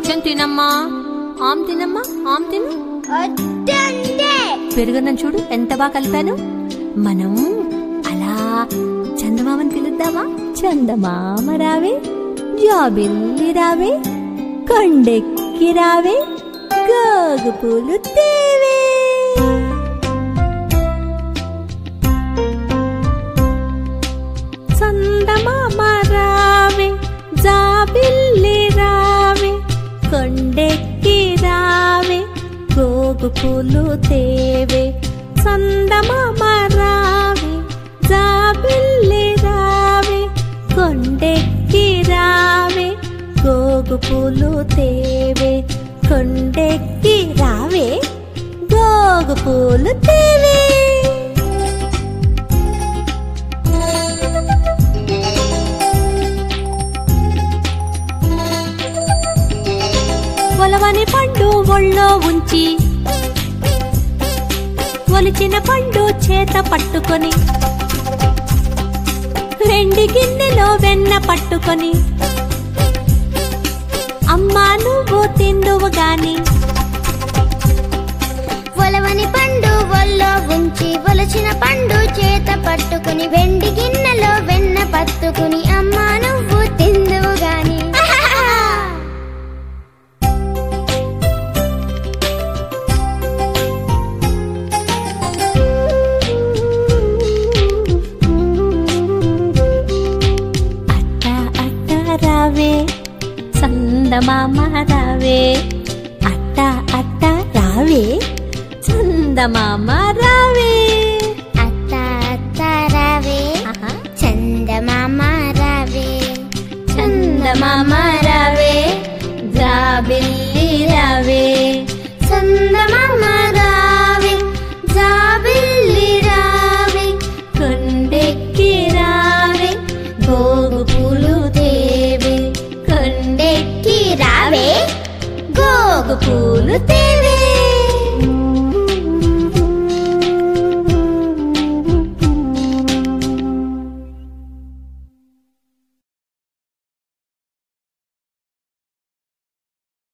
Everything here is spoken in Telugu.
కొంచెం తినమ్మా ఆమ్ తినమ్మా ఆమ్ తిను వద్దంటే పెరుగన్నం చూడు ఎంత బాగా కలిపాను మనం అలా చందమామని పిలుద్దామా చందమామ రావే జాబిల్లి రావే కొండెక్కి రావే గోగు పూలు తేవే చందమామ రావే జాబిల్లి రావే కొండెక్కి రావే గోగు పూలు తేవే చందమామ రావే జాబిల్లి రావే కొండెక్కి రావే గోగు పూలు తేవే కొండెక్కి రావే గోగు పూలు తేవే ఒలవని పండు ఒళ్ళో ఉంచి ఒలిచిన పండు చేత పట్టుకొని వెండి గిన్నెలో వెన్న పట్టుకొని అమ్మా నువ్వు తిందువు గాని ఒలవని పండు ఒళ్ళో ఉంచి ఒలచిన పండు చేత పట్టుకుని వెండి గిన్నెలో వెన్న పట్టుకుని అమ్మా నువ్వు తిందువు గాని అట్ట అట్ట రావే చందమామ రావే అట్ట అట్ట రావే చందమామ రావే అత్త అత్త రావే ఆహా. చందమామ రావే చందమామ రావే జాబిల్లి రావే చందమామ రావే జాబిల్లి రావే కొండెక్కి రావే గోగు పూలు తేవే కొండెక్కి రావే గోగు పూలు తేవే